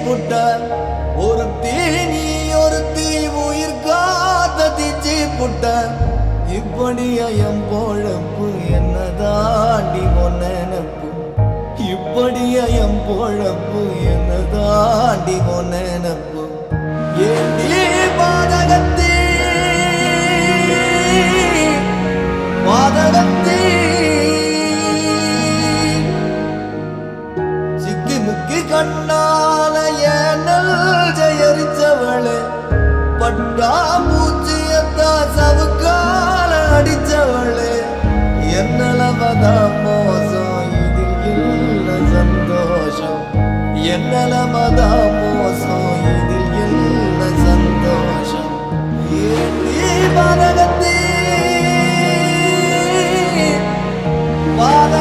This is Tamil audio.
புட்ட ஒரு தீ நீ ஒரு தீ உயிர் காத்த தீச்சி புட்ட இப்படி என் பொழப்பு என்ன தாண்டி நினப்பு இப்படி என் பொழப்பு என்ன தாண்டி நினப்பு ஏண்டி பாதகத்தே பாதகத்தே சிக்கி முக்கி கண்ணால ஏனல் ஜெயரிச்சவளே பட்டா பூச்சியத்தா சவுக்கால அடிச்சவளே என்னலவதா மோசம் இதில் இல்ல சந்தோஷம் என்னலமதா மோசம் இதில் இல்ல சந்தோஷம் ஏண்டி பாதகத்தே பாத